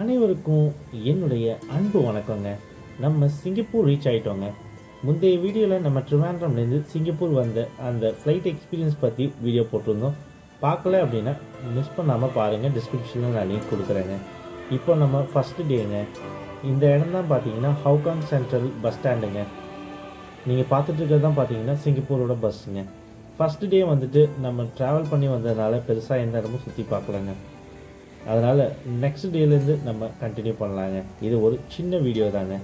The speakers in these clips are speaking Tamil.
அனைவருக்கும் என்னுடைய அன்பு வணக்கங்க நம்ம சிங்கப்பூர் ரீச் ஆயிட்டோங்க முந்தைய வீடியோவில் நம்ம ட்ரிவாண்ட்ரம்லேருந்து சிங்கப்பூர் வந்த அந்த ஃப்ளைட் எக்ஸ்பீரியன்ஸ் பற்றி வீடியோ போட்டிருந்தோம் பார்க்கல அப்படின்னா மிஸ் பண்ணாமல் பாருங்கள் டிஸ்கிரிப்ஷனில் நான் லிங்க் கொடுக்குறேங்க இப்போ நம்ம ஃபஸ்ட்டு டேங்க இந்த இடம் தான் பார்த்தீங்கன்னா ஹவுகாங் சென்ட்ரல் பஸ் ஸ்டாண்டுங்க நீங்கள் பார்த்துட்டு இருக்கிறது தான் பார்த்தீங்கன்னா சிங்கப்பூரோட பஸ்ஸுங்க ஃபஸ்ட்டு டே வந்துட்டு நம்ம ட்ராவல் பண்ணி வந்ததுனால பெருசாக எந்த இடமும் சுற்றி பார்க்கலங்க அதனால் நெக்ஸ்ட் டேலேருந்து நம்ம கண்டினியூ பண்ணலாங்க இது ஒரு சின்ன வீடியோ தாங்க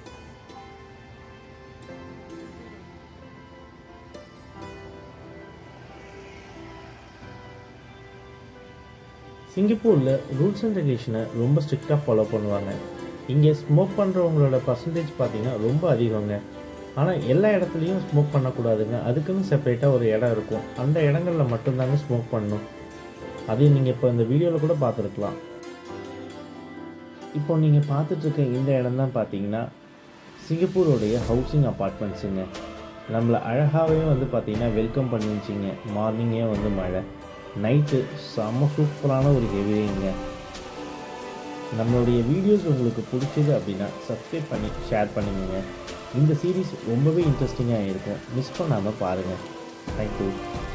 சிங்கப்பூரில் ரூல்ஸ் அண்ட் ரெகுலேஷனை ரொம்ப ஸ்ட்ரிக்டாக ஃபாலோ பண்ணுவாங்க இங்கே ஸ்மோக் பண்ணுறவங்களோட பர்சன்டேஜ் பார்த்தீங்கன்னா ரொம்ப அதிகங்க ஆனால் எல்லா இடத்துலையும் ஸ்மோக் பண்ணக்கூடாதுங்க அதுக்குன்னு செப்பரேட்டாக ஒரு இடம் இருக்கும் அந்த இடங்களில் மட்டும்தாங்க ஸ்மோக் பண்ணணும் அதையும் நீங்கள் இப்போ இந்த வீடியோவில் கூட பார்த்துருக்கலாம் இப்போ நீங்கள் பார்த்துட்ருக்க இந்த இடம் தான் பார்த்தீங்கன்னா சிங்கப்பூருடைய ஹவுசிங் அப்பார்ட்மெண்ட்ஸுங்க நம்மளை அழகாகவே வந்து பார்த்தீங்கன்னா வெல்கம் பண்ணிருச்சிங்க மார்னிங்கே வந்து மழை நைட்டு செம்ம சூப்பரான ஒரு ஹெவிங்க நம்மளுடைய வீடியோஸ் உங்களுக்கு பிடிச்சது அப்படின்னா சப்ஸ்கிரைப் பண்ணி ஷேர் பண்ணுங்க இந்த சீரீஸ் ரொம்பவே இன்ட்ரெஸ்டிங்காக இருக்கும் மிஸ் பண்ணாமல் பாருங்கள் தேங்க்யூ